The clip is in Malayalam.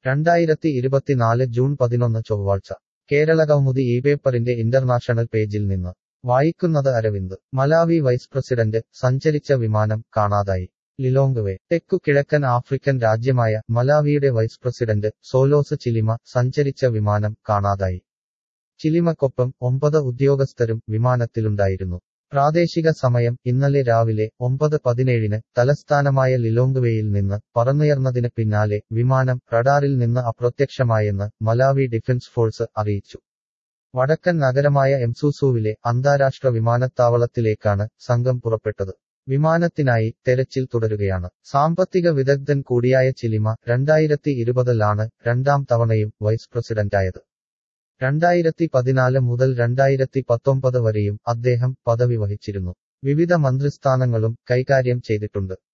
രണ്ടായിരത്തി ഇരുപത്തിനാല് ജൂൺ പതിനൊന്ന് ചൊവ്വാഴ്ച കേരള കൗമുദി ഈ പേപ്പറിന്റെ ഇന്റർനാഷണൽ പേജിൽ നിന്ന് വായിക്കുന്നത് അരവിന്ദ് മലാവി വൈസ് പ്രസിഡന്റ് സഞ്ചരിച്ച വിമാനം കാണാതായി ലിലോങ്വെ തെക്കു കിഴക്കൻ ആഫ്രിക്കൻ രാജ്യമായ മലാവിയുടെ വൈസ് പ്രസിഡന്റ് സോലോസ് ചിലിമ സഞ്ചരിച്ച വിമാനം കാണാതായി ചിലിമക്കൊപ്പം ഒമ്പത് ഉദ്യോഗസ്ഥരും വിമാനത്തിലുണ്ടായിരുന്നു പ്രാദേശിക സമയം ഇന്നലെ രാവിലെ ഒമ്പത് പതിനേഴിന് തലസ്ഥാനമായ ലിലോങ്വെയിൽ നിന്ന് പറന്നുയർന്നതിന് പിന്നാലെ വിമാനം റഡാറിൽ നിന്ന് അപ്രത്യക്ഷമായെന്ന് മലാവി ഡിഫൻസ് ഫോഴ്സ് അറിയിച്ചു വടക്കൻ നഗരമായ എംസൂസൂവിലെ അന്താരാഷ്ട്ര വിമാനത്താവളത്തിലേക്കാണ് സംഘം പുറപ്പെട്ടത് വിമാനത്തിനായി തെരച്ചിൽ തുടരുകയാണ് സാമ്പത്തിക വിദഗ്ധൻ കൂടിയായ ചിലിമ രണ്ടായിരത്തി ഇരുപതിലാണ് രണ്ടാം തവണയും വൈസ് പ്രസിഡന്റായത് രണ്ടായിരത്തി പതിനാല് മുതൽ രണ്ടായിരത്തി പത്തൊമ്പത് വരെയും അദ്ദേഹം പദവി വഹിച്ചിരുന്നു വിവിധ മന്ത്രിസ്ഥാനങ്ങളും കൈകാര്യം ചെയ്തിട്ടുണ്ട്